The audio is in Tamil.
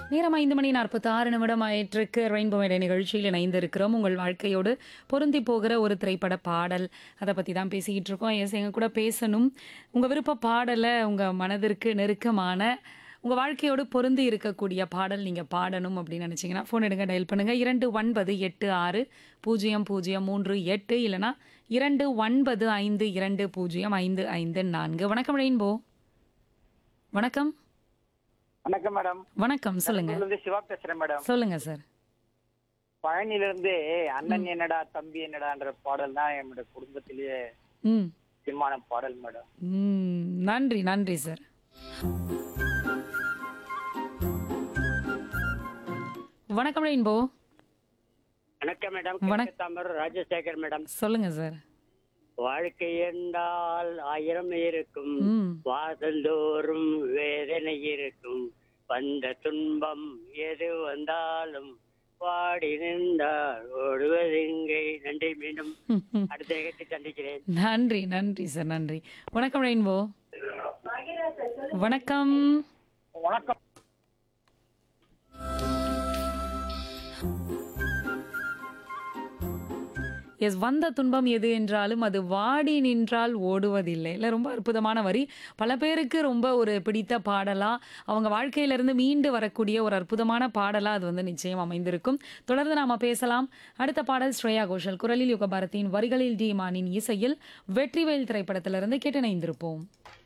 நேரம் ஐந்து மணி நாற்பத்தி ஆறு நிமிடம் ஆயிற்றுக்கு ரெயின்போ மேடை நிகழ்ச்சியில் இணைந்திருக்கிறோம் உங்கள் வாழ்க்கையோடு பொருந்தி போகிற ஒரு திரைப்பட பாடல் அதை பற்றி தான் பேசிக்கிட்டு இருக்கோம் எஸ் எங்க கூட பேசணும் உங்கள் விருப்ப பாடலை உங்கள் மனதிற்கு நெருக்கமான உங்கள் வாழ்க்கையோடு பொருந்தி இருக்கக்கூடிய பாடல் நீங்கள் பாடணும் அப்படின்னு நினச்சிங்கன்னா ஃபோன் எடுங்க டயல் பண்ணுங்கள் இரண்டு ஒன்பது எட்டு ஆறு பூஜ்ஜியம் பூஜ்ஜியம் மூன்று எட்டு இல்லைனா இரண்டு ஒன்பது ஐந்து இரண்டு பூஜ்ஜியம் ஐந்து ஐந்து நான்கு வணக்கம் ரெயின்போ வணக்கம் வணக்கம் மேடம் வணக்கம் சொல்லுங்க இருந்து சிவா பேசுறேன் மேடம் சொல்லுங்க சார் பழனில இருந்து அண்ணன் என்னடா தம்பி என்னடான்ற பாடல் தான் என்னோட குடும்பத்திலேயே ம் முக்கியமான பாடல் மேடம் ம் நன்றி நன்றி சார் வணக்கம் ரெயின்போ வணக்கம் மேடம் வணக்~ தாமர் ராஜசேகர் மேடம் சொல்லுங்க சார் வாழ்க்கை என்றால் ஆயிரம் இருக்கும் ம் வாதந்தோறும் வேதனை இருக்கும் வந்த துன்பம் எது வந்தாலும் பாடி நின்றால் ஓடுவதெங்கே நன்றி மீண்டும் ம், ம். அடுத்த நிகழ்ச்சி சந்திக்கிறேன் நன்றி நன்றி சார் நன்றி வணக்கம் ரெயின்போ வணக்கம் வணக்கம் எஸ் வந்த துன்பம் எது என்றாலும் அது வாடி நின்றால் ஓடுவதில்லை இல்லை ரொம்ப அற்புதமான வரி பல பேருக்கு ரொம்ப ஒரு பிடித்த பாடலா அவங்க வாழ்க்கையிலிருந்து மீண்டு வரக்கூடிய ஒரு அற்புதமான பாடலா அது வந்து நிச்சயம் அமைந்திருக்கும் தொடர்ந்து நாம பேசலாம் அடுத்த பாடல் ஸ்ரேயா கோஷல் குரலில் யுகபாரதியின் வரிகளில் டி மானின் இசையில் வெற்றிவேல் திரைப்படத்திலிருந்து கேட்டு இணைந்திருப்போம்